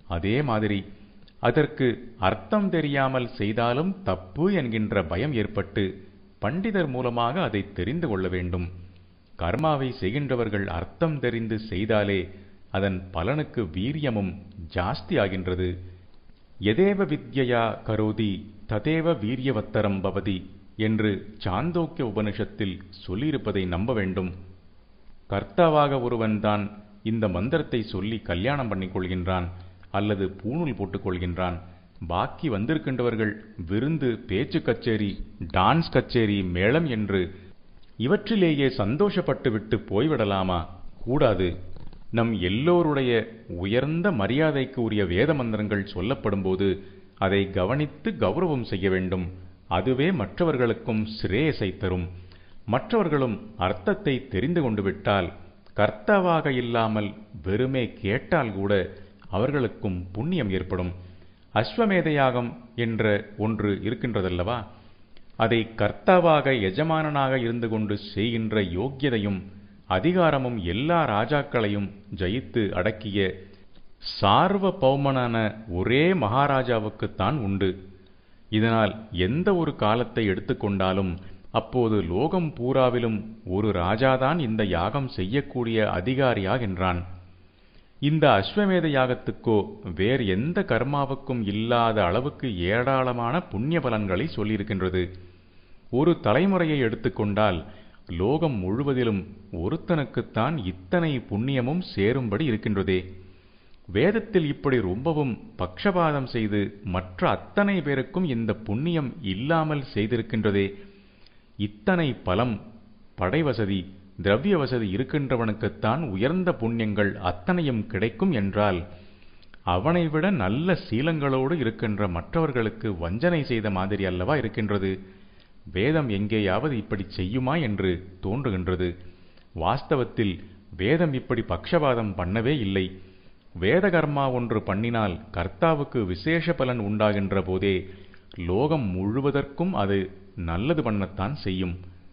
அதே மாதிரி அதற்கு அர்த்தம் தெரியாமல் செய்தாலும் தப்பு என்கின்ற பயம் ஏற்பட்டு பண்டிதர் மூலமாக அதை தெரிந்து கொள்ள வேண்டும் கர்மாவை செய்கின்றவர்கள் அர்த்தம் தெரிந்து செய்தாலே அதன் பலனுக்கு வீரியமும் ஜாஸ்தி ஆகின்றது எதேவ வித்யயா கரோதி ததேவ வீரியவத்தரம் பவதி என்று சாந்தோக்கிய உபனிஷத்தில் சொல்லியிருப்பதை நம்ப வேண்டும் கர்த்தாவாக ஒருவன்தான் இந்த மந்திரத்தை சொல்லி கல்யாணம் பண்ணிக் கொள்கின்றான் அல்லது பூணூல் போட்டுக் கொள்கின்றான் பாக்கி வந்திருக்கின்றவர்கள் விருந்து பேச்சு கச்சேரி டான்ஸ் கச்சேரி மேளம் என்று இவற்றிலேயே சந்தோஷப்பட்டுவிட்டு போய்விடலாமா கூடாது நம் எல்லோருடைய உயர்ந்த மரியாதைக்கு உரிய வேத மந்திரங்கள் சொல்லப்படும்போது அதை கவனித்து கௌரவம் செய்ய வேண்டும் அதுவே மற்றவர்களுக்கும் சிரேயசை தரும் மற்றவர்களும் அர்த்தத்தை தெரிந்து கொண்டு விட்டால் கர்த்தாவாக இல்லாமல் வெறுமே கேட்டால் கூட அவர்களுக்கும் புண்ணியம் ஏற்படும் அஸ்வமேத யாகம் என்ற ஒன்று இருக்கின்றதல்லவா அதை கர்த்தாவாக எஜமானனாக இருந்து கொண்டு செய்கின்ற யோக்கியதையும் அதிகாரமும் எல்லா ராஜாக்களையும் ஜெயித்து அடக்கிய சார்வ பௌமனான ஒரே மகாராஜாவுக்குத்தான் உண்டு இதனால் எந்த ஒரு காலத்தை எடுத்துக்கொண்டாலும் அப்போது லோகம் பூராவிலும் ஒரு ராஜாதான் இந்த யாகம் செய்யக்கூடிய அதிகாரியாகின்றான் இந்த அஸ்வமேத யாகத்துக்கோ வேறு எந்த கர்மாவுக்கும் இல்லாத அளவுக்கு ஏராளமான புண்ணிய பலன்களை சொல்லியிருக்கின்றது ஒரு தலைமுறையை எடுத்துக்கொண்டால் லோகம் முழுவதிலும் ஒருத்தனுக்குத்தான் இத்தனை புண்ணியமும் சேரும்படி இருக்கின்றதே வேதத்தில் இப்படி ரொம்பவும் பக்ஷபாதம் செய்து மற்ற அத்தனை பேருக்கும் இந்த புண்ணியம் இல்லாமல் செய்திருக்கின்றதே இத்தனை பலம் படைவசதி திரவிய வசதி இருக்கின்றவனுக்குத்தான் உயர்ந்த புண்ணியங்கள் அத்தனையும் கிடைக்கும் என்றால் அவனை விட நல்ல சீலங்களோடு இருக்கின்ற மற்றவர்களுக்கு வஞ்சனை செய்த மாதிரி அல்லவா இருக்கின்றது வேதம் எங்கேயாவது இப்படி செய்யுமா என்று தோன்றுகின்றது வாஸ்தவத்தில் வேதம் இப்படி பக்ஷபாதம் பண்ணவே இல்லை வேத கர்மா ஒன்று பண்ணினால் கர்த்தாவுக்கு விசேஷ பலன் உண்டாகின்ற போதே லோகம் முழுவதற்கும் அது நல்லது பண்ணத்தான் செய்யும்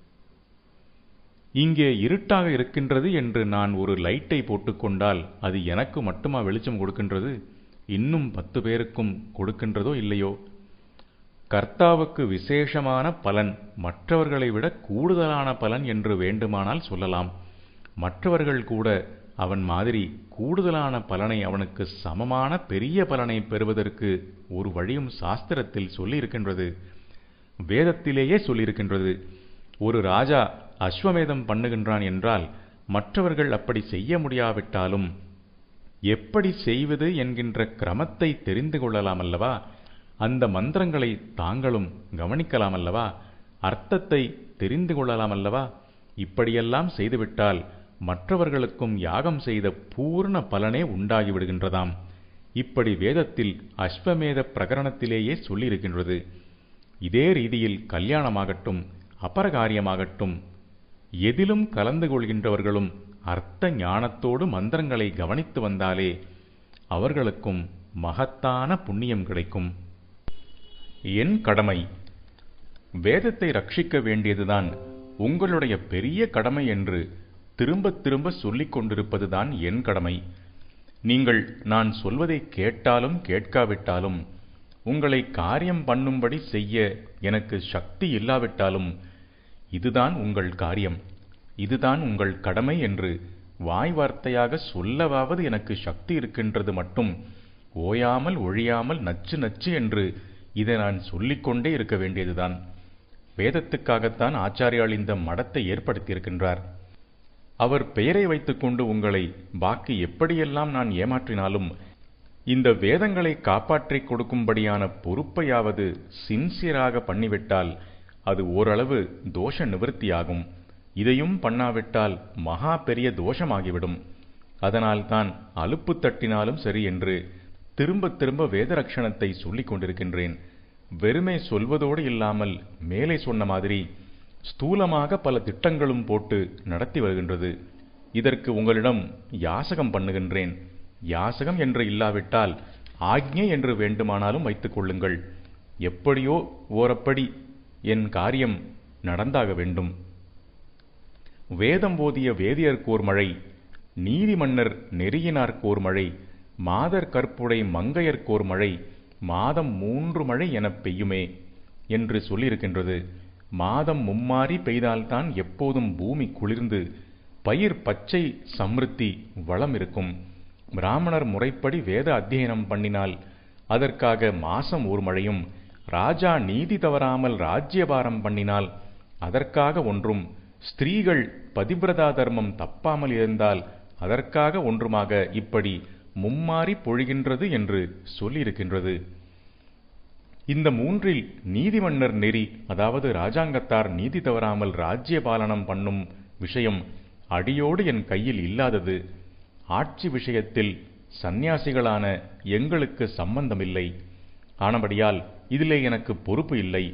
இங்கே இருட்டாக இருக்கின்றது என்று நான் ஒரு லைட்டை போட்டுக்கொண்டால் அது எனக்கு மட்டுமா வெளிச்சம் கொடுக்கின்றது இன்னும் பத்து பேருக்கும் கொடுக்கின்றதோ இல்லையோ கர்த்தாவுக்கு விசேஷமான பலன் மற்றவர்களை விட கூடுதலான பலன் என்று வேண்டுமானால் சொல்லலாம் மற்றவர்கள் கூட அவன் மாதிரி கூடுதலான பலனை அவனுக்கு சமமான பெரிய பலனை பெறுவதற்கு ஒரு வழியும் சாஸ்திரத்தில் சொல்லியிருக்கின்றது வேதத்திலேயே சொல்லியிருக்கின்றது ஒரு ராஜா அஸ்வமேதம் பண்ணுகின்றான் என்றால் மற்றவர்கள் அப்படி செய்ய முடியாவிட்டாலும் எப்படி செய்வது என்கின்ற கிரமத்தை தெரிந்து கொள்ளலாம் அல்லவா அந்த மந்திரங்களை தாங்களும் கவனிக்கலாம் அல்லவா அர்த்தத்தை தெரிந்து கொள்ளலாம் அல்லவா இப்படியெல்லாம் செய்துவிட்டால் மற்றவர்களுக்கும் யாகம் செய்த பூர்ண பலனே உண்டாகிவிடுகின்றதாம் இப்படி வேதத்தில் அஸ்வமேத பிரகரணத்திலேயே சொல்லியிருக்கின்றது இதே ரீதியில் கல்யாணமாகட்டும் அபரகாரியமாகட்டும் எதிலும் கலந்து கொள்கின்றவர்களும் அர்த்த ஞானத்தோடு மந்திரங்களை கவனித்து வந்தாலே அவர்களுக்கும் மகத்தான புண்ணியம் கிடைக்கும் என் கடமை வேதத்தை ரட்சிக்க வேண்டியதுதான் உங்களுடைய பெரிய கடமை என்று திரும்ப திரும்ப சொல்லிக் கொண்டிருப்பதுதான் என் கடமை நீங்கள் நான் சொல்வதை கேட்டாலும் கேட்காவிட்டாலும் உங்களை காரியம் பண்ணும்படி செய்ய எனக்கு சக்தி இல்லாவிட்டாலும் இதுதான் உங்கள் காரியம் இதுதான் உங்கள் கடமை என்று வாய் வார்த்தையாக சொல்லவாவது எனக்கு சக்தி இருக்கின்றது மட்டும் ஓயாமல் ஒழியாமல் நச்சு நச்சு என்று இதை நான் சொல்லிக்கொண்டே இருக்க வேண்டியதுதான் வேதத்துக்காகத்தான் ஆச்சாரியால் இந்த மடத்தை ஏற்படுத்தியிருக்கின்றார் அவர் பெயரை வைத்துக்கொண்டு உங்களை பாக்கி எப்படியெல்லாம் நான் ஏமாற்றினாலும் இந்த வேதங்களை காப்பாற்றிக் கொடுக்கும்படியான பொறுப்பையாவது சின்சியராக பண்ணிவிட்டால் அது ஓரளவு தோஷ நிவர்த்தியாகும் இதையும் பண்ணாவிட்டால் மகா பெரிய தோஷமாகிவிடும் அதனால்தான் அலுப்பு தட்டினாலும் சரி என்று திரும்ப திரும்ப வேத ரட்சணத்தை சொல்லிக் கொண்டிருக்கின்றேன் வெறுமே சொல்வதோடு இல்லாமல் மேலே சொன்ன மாதிரி ஸ்தூலமாக பல திட்டங்களும் போட்டு நடத்தி வருகின்றது இதற்கு உங்களிடம் யாசகம் பண்ணுகின்றேன் யாசகம் என்று இல்லாவிட்டால் ஆக்ஞை என்று வேண்டுமானாலும் வைத்துக் கொள்ளுங்கள் எப்படியோ ஓரப்படி என் காரியம் நடந்தாக வேண்டும் வேதம் ஓதிய வேதியர்க்கோர் மழை நீதிமன்னர் நெறியினார்க்கோர் மழை மாதர் கற்புடை மங்கையர்க்கோர் மழை மாதம் மூன்று மழை எனப் பெய்யுமே என்று சொல்லியிருக்கின்றது மாதம் மும்மாறி பெய்தால்தான் எப்போதும் பூமி குளிர்ந்து பயிர் பச்சை சம்ருத்தி வளம் இருக்கும் பிராமணர் முறைப்படி வேத அத்தியனம் பண்ணினால் அதற்காக மாசம் ஒரு மழையும் ராஜா நீதி தவறாமல் ராஜ்யபாரம் பண்ணினால் அதற்காக ஒன்றும் ஸ்திரீகள் பதிபிரதா தர்மம் தப்பாமல் இருந்தால் அதற்காக ஒன்றுமாக இப்படி மும்மாறி பொழிகின்றது என்று சொல்லியிருக்கின்றது இந்த மூன்றில் நீதிமன்னர் நெறி அதாவது ராஜாங்கத்தார் நீதி தவறாமல் ராஜ்ய பாலனம் பண்ணும் விஷயம் அடியோடு என் கையில் இல்லாதது ஆட்சி விஷயத்தில் சந்நியாசிகளான எங்களுக்கு சம்பந்தமில்லை ஆனபடியால் இதிலே எனக்கு பொறுப்பு இல்லை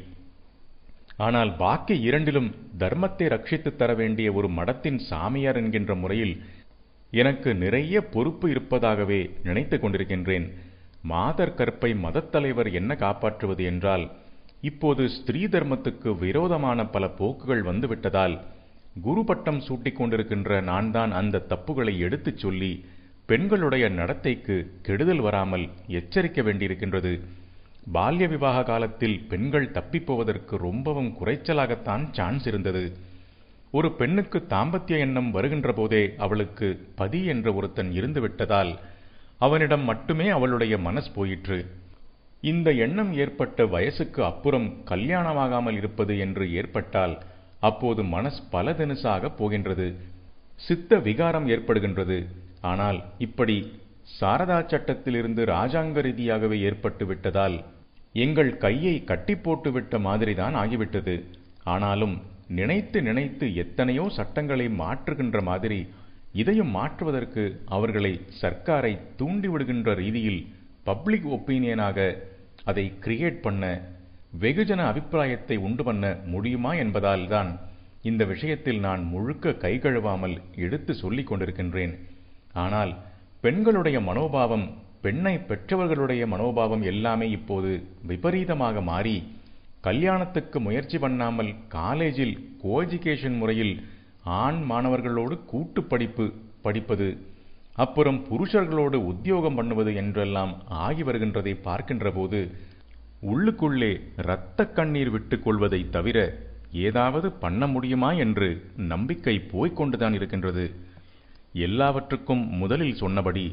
ஆனால் பாக்கி இரண்டிலும் தர்மத்தை ரட்சித்துத் தர வேண்டிய ஒரு மடத்தின் சாமியார் என்கின்ற முறையில் எனக்கு நிறைய பொறுப்பு இருப்பதாகவே நினைத்துக் கொண்டிருக்கின்றேன் மாதர் கற்பை மதத்தலைவர் என்ன காப்பாற்றுவது என்றால் இப்போது ஸ்திரீ தர்மத்துக்கு விரோதமான பல போக்குகள் வந்துவிட்டதால் குரு பட்டம் சூட்டிக் கொண்டிருக்கின்ற நான் தான் அந்த தப்புகளை எடுத்துச் சொல்லி பெண்களுடைய நடத்தைக்கு கெடுதல் வராமல் எச்சரிக்க வேண்டியிருக்கின்றது பால்ய விவாக காலத்தில் பெண்கள் தப்பிப்போவதற்கு ரொம்பவும் குறைச்சலாகத்தான் சான்ஸ் இருந்தது ஒரு பெண்ணுக்கு தாம்பத்திய எண்ணம் வருகின்ற போதே அவளுக்கு பதி என்ற ஒருத்தன் இருந்து விட்டதால் அவனிடம் மட்டுமே அவளுடைய மனஸ் போயிற்று இந்த எண்ணம் ஏற்பட்ட வயசுக்கு அப்புறம் கல்யாணமாகாமல் இருப்பது என்று ஏற்பட்டால் அப்போது மனஸ் பல தினசாக போகின்றது சித்த விகாரம் ஏற்படுகின்றது ஆனால் இப்படி சாரதா சட்டத்திலிருந்து ராஜாங்க ரீதியாகவே ஏற்பட்டு விட்டதால் எங்கள் கையை கட்டி போட்டு விட்ட மாதிரிதான் ஆகிவிட்டது ஆனாலும் நினைத்து நினைத்து எத்தனையோ சட்டங்களை மாற்றுகின்ற மாதிரி இதையும் மாற்றுவதற்கு அவர்களை சர்க்காரை தூண்டிவிடுகின்ற ரீதியில் பப்ளிக் ஒப்பீனியனாக அதை கிரியேட் பண்ண வெகுஜன அபிப்பிராயத்தை உண்டு பண்ண முடியுமா என்பதால் தான் இந்த விஷயத்தில் நான் முழுக்க கை கழுவாமல் எடுத்து சொல்லிக் கொண்டிருக்கின்றேன் ஆனால் பெண்களுடைய மனோபாவம் பெண்ணை பெற்றவர்களுடைய மனோபாவம் எல்லாமே இப்போது விபரீதமாக மாறி கல்யாணத்துக்கு முயற்சி பண்ணாமல் காலேஜில் கோஎஜுகேஷன் முறையில் ஆண் மாணவர்களோடு கூட்டு படிப்பு படிப்பது அப்புறம் புருஷர்களோடு உத்தியோகம் பண்ணுவது என்றெல்லாம் ஆகி வருகின்றதை பார்க்கின்ற போது உள்ளுக்குள்ளே இரத்த கண்ணீர் விட்டுக் கொள்வதை தவிர ஏதாவது பண்ண முடியுமா என்று நம்பிக்கை போய்கொண்டுதான் இருக்கின்றது எல்லாவற்றுக்கும் முதலில் சொன்னபடி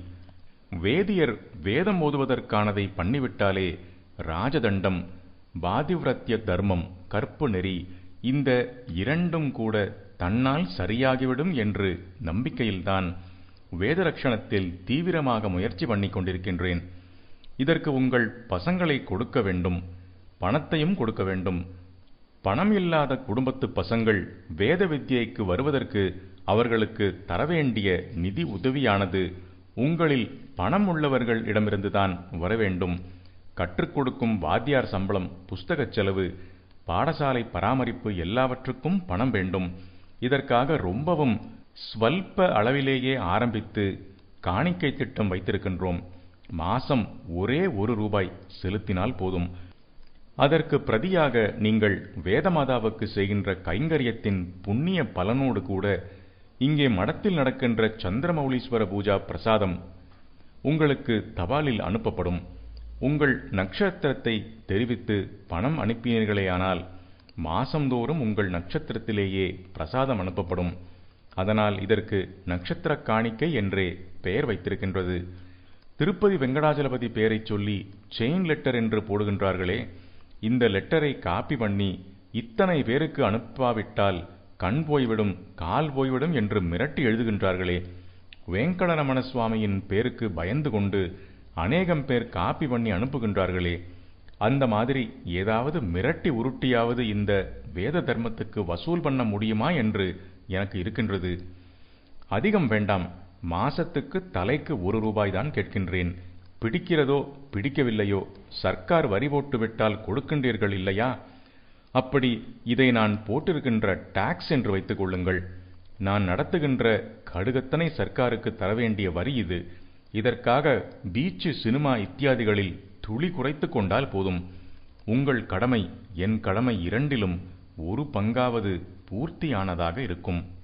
வேதியர் வேதம் ஓதுவதற்கானதை பண்ணிவிட்டாலே ராஜதண்டம் பாதிவிரத்திய தர்மம் கற்பு நெறி இந்த இரண்டும் கூட தன்னால் சரியாகிவிடும் என்று நம்பிக்கையில்தான் வேதரட்சணத்தில் தீவிரமாக முயற்சி பண்ணிக் கொண்டிருக்கின்றேன் இதற்கு உங்கள் பசங்களை கொடுக்க வேண்டும் பணத்தையும் கொடுக்க வேண்டும் பணம் இல்லாத குடும்பத்து பசங்கள் வேத வித்யைக்கு வருவதற்கு அவர்களுக்கு தரவேண்டிய நிதி உதவியானது உங்களில் பணம் உள்ளவர்கள் இடமிருந்துதான் வரவேண்டும் கற்றுக் கொடுக்கும் வாத்தியார் சம்பளம் புஸ்தகச் செலவு பாடசாலை பராமரிப்பு எல்லாவற்றுக்கும் பணம் வேண்டும் இதற்காக ரொம்பவும் ஸ்வல்ப அளவிலேயே ஆரம்பித்து காணிக்கை திட்டம் வைத்திருக்கின்றோம் மாசம் ஒரே ஒரு ரூபாய் செலுத்தினால் போதும் அதற்கு பிரதியாக நீங்கள் வேதமாதாவுக்கு செய்கின்ற கைங்கரியத்தின் புண்ணிய பலனோடு கூட இங்கே மடத்தில் நடக்கின்ற சந்திரமௌலீஸ்வர பூஜா பிரசாதம் உங்களுக்கு தபாலில் அனுப்பப்படும் உங்கள் நட்சத்திரத்தை தெரிவித்து பணம் அனுப்பினீர்களேயானால் மாசந்தோறும் உங்கள் நட்சத்திரத்திலேயே பிரசாதம் அனுப்பப்படும் அதனால் இதற்கு நட்சத்திர காணிக்கை என்றே பெயர் வைத்திருக்கின்றது திருப்பதி வெங்கடாஜலபதி பெயரைச் சொல்லி செயின் லெட்டர் என்று போடுகின்றார்களே இந்த லெட்டரை காப்பி பண்ணி இத்தனை பேருக்கு அனுப்பாவிட்டால் கண் போய்விடும் கால் போய்விடும் என்று மிரட்டி எழுதுகின்றார்களே வேங்கடரமண சுவாமியின் பேருக்கு பயந்து கொண்டு அநேகம் பேர் காப்பி பண்ணி அனுப்புகின்றார்களே அந்த மாதிரி ஏதாவது மிரட்டி உருட்டியாவது இந்த வேத தர்மத்துக்கு வசூல் பண்ண முடியுமா என்று எனக்கு இருக்கின்றது அதிகம் வேண்டாம் மாசத்துக்கு தலைக்கு ஒரு ரூபாய் தான் கேட்கின்றேன் பிடிக்கிறதோ பிடிக்கவில்லையோ சர்க்கார் வரி போட்டு விட்டால் கொடுக்கின்றீர்கள் இல்லையா அப்படி இதை நான் போட்டிருக்கின்ற டாக்ஸ் என்று வைத்துக் கொள்ளுங்கள் நான் நடத்துகின்ற கடுகத்தனை சர்க்காருக்கு தர வேண்டிய வரி இது இதற்காக பீச்சு சினிமா இத்தியாதிகளில் துளி குறைத்து கொண்டால் போதும் உங்கள் கடமை என் கடமை இரண்டிலும் ஒரு பங்காவது பூர்த்தியானதாக இருக்கும்